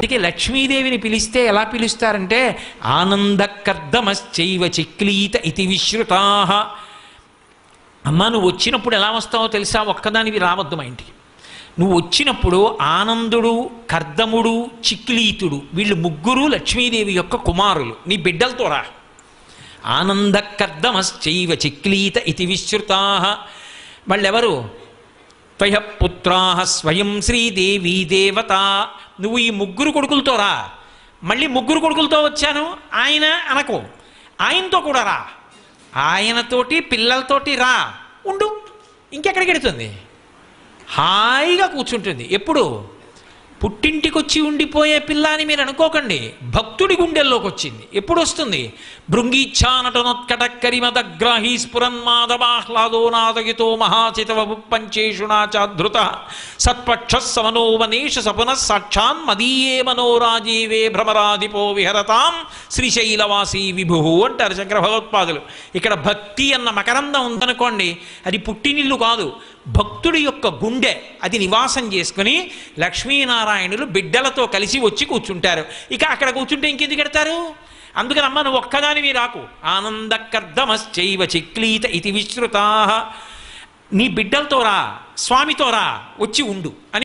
అందుకే లక్ష్మీదేవిని పిలిస్తే ఎలా పిలుస్తారంటే ఆనందకర్దమశ్చైవ చిక్లీత ఇతి విశ్రుతా అమ్మ నువ్వు వచ్చినప్పుడు ఎలా వస్తావో తెలుసా ఒక్కదానివి రావద్దు మా ఇంటికి నువ్వు వచ్చినప్పుడు ఆనందుడు కర్దముడు చిక్లీతుడు వీళ్ళు ముగ్గురు లక్ష్మీదేవి యొక్క కుమారులు నీ బిడ్డలతో రా ఆనందకర్దమశ్చైవ చిక్లీత ఇతి విశ్రుతా వాళ్ళెవరు త్వయ పుత్రా స్వయం శ్రీదేవీ దేవత నువ్వు ఈ ముగ్గురు కొడుకులతో రా మళ్ళీ ముగ్గురు కొడుకులతో వచ్చాను ఆయన అనకు ఆయనతో కూడా రా ఆయనతోటి పిల్లలతోటి రా ఉండు ఇంకెక్కడికి వెడుతుంది హాయిగా కూర్చుంటుంది ఎప్పుడు పుట్టింటికి వచ్చి ఉండిపోయే పిల్ల అని మీరు అనుకోకండి భక్తుడి గుండెల్లోకి వచ్చింది ఎప్పుడు వస్తుంది భృంగీచ్ఛానటనోత్కటక్కరిమదగ్రాహీ స్ఫురన్మాదవాహ్లాదో నాదగితో మహాచితవ పంచేషుణా చాధృత సత్పక్ష సమనోవనేష సపున సాక్షాన్ మదీయే మనోరాజీవే భ్రమరాధిపో విహరతాం శ్రీశైలవాసీ విభు అంటారు శంకర భగవత్పాదులు ఇక్కడ భక్తి అన్న మకరందం ఉందనుకోండి అది పుట్టినిల్లు కాదు భక్తుడి యొక్క గుండె అది నివాసం చేసుకుని లక్ష్మీనారాయణులు బిడ్డలతో కలిసి వచ్చి కూర్చుంటారు ఇక అక్కడ కూర్చుంటే ఇంకెందుకు పెడతారు అందుకని అమ్మ నువ్వు ఒక్కదానివి రాకు ఆనందకర్దమశ్చైవ చిక్లీత ఇది విశ్రుతా నీ బిడ్డలతో రా స్వామితో రా వచ్చి ఉండు అని